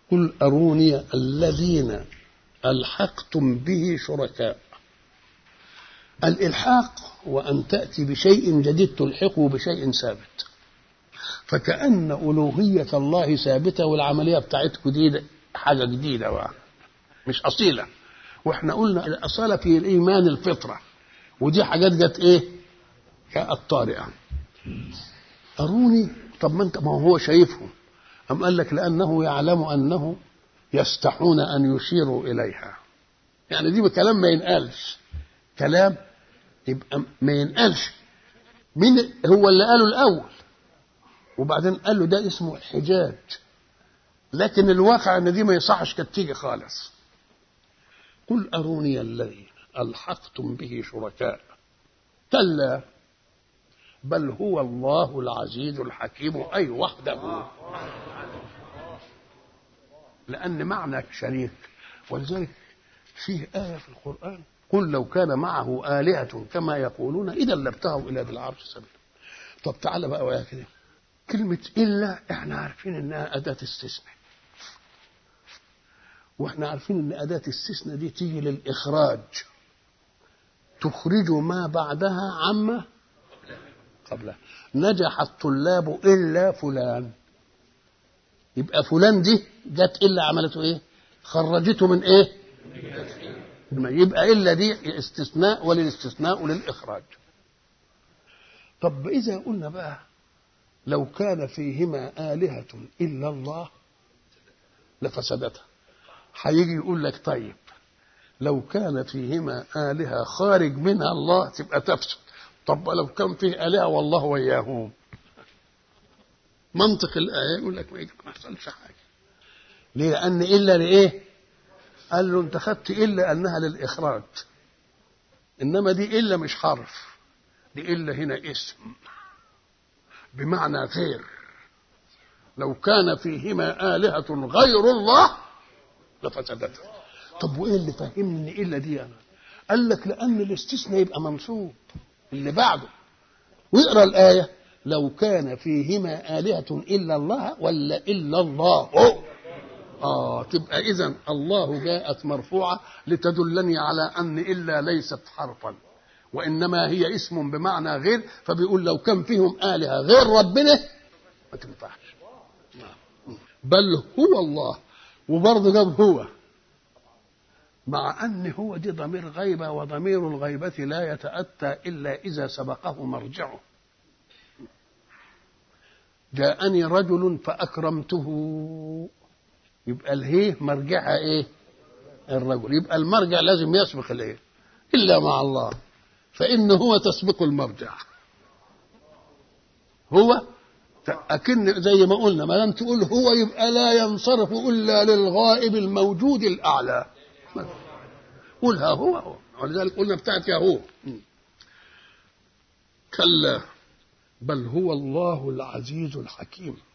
قل أروني الذين ألحقتم به شركاء الإلحاق وأن تأتي بشيء جديد تلحقه بشيء ثابت فكأن ألوهية الله ثابتة والعملية بتاعتكم دي حاجة جديدة بقى. مش أصيلة واحنا قلنا الأصالة في الإيمان الفطرة ودي حاجات جت إيه؟ جاءت طارئة أروني طب ما أنت ما هو شايفهم أم قال لك لأنه يعلم أنه يستحون أن يشيروا إليها يعني دي كلام ما ينقالش كلام يبقى ما ينقالش مين هو اللي قاله الأول وبعدين قال له ده اسمه حجاج لكن الواقع ان دي ما يصحش كانت تيجي خالص قل اروني الذي الحقتم به شركاء كلا بل هو الله العزيز الحكيم اي وحده لان معنى شريك ولذلك فيه ايه في القران قل لو كان معه آلهة كما يقولون إذا لابتغوا إلى ذي العرش سبيلا طب تعالى بقى ويا كده كلمة إلا إحنا عارفين إنها أداة استثناء وإحنا عارفين إن أداة الاستثناء دي تيجي للإخراج تخرج ما بعدها عما قبلها نجح الطلاب إلا فلان يبقى فلان دي جت إلا عملته إيه خرجته من إيه يبقى إلا دي استثناء وللاستثناء وللإخراج طب إذا قلنا بقى لو كان فيهما آلهة إلا الله لفسدتها هيجي يقول لك طيب لو كان فيهما آلهة خارج منها الله تبقى تفسد طب لو كان فيه آلهة والله وياهم منطق الآية يقول لك ما يحصلش حاجة ليه؟ لأن إلا لإيه؟ قال له أنت خدت إلا أنها للإخراج إنما دي إلا مش حرف دي إلا هنا اسم بمعنى غير لو كان فيهما آلهة غير الله لفسدتا طب وإيه اللي فهمني إلا دي أنا قال لك لأن الاستثناء يبقى منصوب اللي بعده واقرا الآية لو كان فيهما آلهة إلا الله ولا إلا الله آه تبقى إذا الله جاءت مرفوعة لتدلني على أن إلا ليست حرفا وإنما هي اسم بمعنى غير فبيقول لو كان فيهم آلهة غير ربنا ما تنفعش بل هو الله وبرضه جاب هو مع أن هو دي ضمير غيبة وضمير الغيبة لا يتأتى إلا إذا سبقه مرجعه جاءني رجل فأكرمته يبقى الهيه مرجعها ايه الرجل يبقى المرجع لازم يسبق الايه الا مع الله فان هو تسبق المرجع هو أكن زي ما قلنا ما دام تقول هو يبقى لا ينصرف الا للغائب الموجود الاعلى قولها هو هو ولذلك قلنا بتاعت يا هو كلا بل هو الله العزيز الحكيم